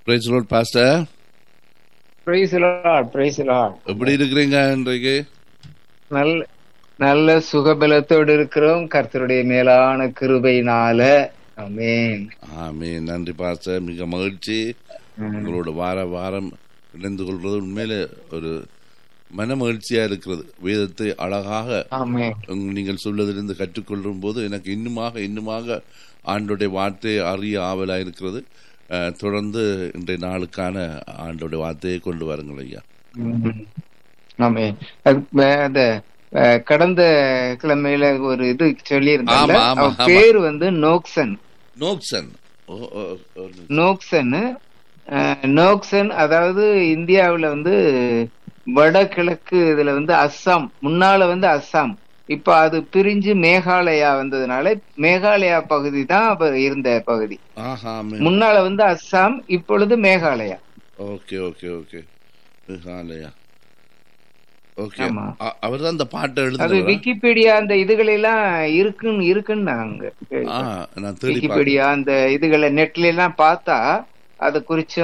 Price lord pastor praise lord praise lord எப்படி இருக்கிறீங்க இன்றைக்கு நல்ல நல்ல சுகபலத்தோடு இருக்கிறோம் கர்த்தருடைய மேலான கிருபையினால ஆமென் ஆமே நன்றி பாஸ்டர் மிக மகிழ்ச்சி உங்களோட வார வாரம் இணைந்து கொள்வது உண்மையில ஒரு மன மகிழ்ச்சியா இருக்கிறது வேதத்தை அழகாக ஆமென் உங்க- நீங்கள் சொல்வதிலிருந்து கற்றுக்கொள்ளும் போது எனக்கு இன்னுமாக இன்னுமாக ஆண்டோடைய வார்த்தையை அறிய ஆவலா இருக்கிறது அஹ், தொடர்ந்து இன்றைய நாளுக்கான ஆண்டோடைய வார்த்தையை கொண்டு வாருங்கள் ஐயா ம். ஆமென் அது, அஹ், அந்த அஹ், கடந்த கிழமையில ஒரு இது சொல்லியிருந்தாங்க ஆமா, ஆமா, அவ ஆமா. பேர் வந்து நோக்சன் நோக்சன் ஓ, ஓ, ஓ, நோக்சன் அஹ், நோக்சன் அதாவது இந்தியாவுல வந்து வடகிழக்கு இதுல வந்து அஸ்ஸாம் முன்னால வந்து அஸ்ஸாம் இப்ப அது பிரிஞ்சு மேகாலயா வந்ததுனால மேகாலயா பகுதி தான் அப்ப இருந்த பகுதி ஆஹா ஆமே. முன்னால வந்து அஸ்ஸாம் இப்பொழுது Meghalaya okay okay okay Meghalaya okay ஆமா. அவர் தான் அந்த பாட்டை அது எழுதுனவரா? விக்கிபீடியா அந்த இதுகளெல்லாம் இருக்குன்னு இருக்குன்னு நாங்க ஆ நான் தேடி பார்த்தேன். விக்கிபீடியா அந்த இதுகளை நெட்ல எல்லாம் பார்த்தா அதை குறிச்சு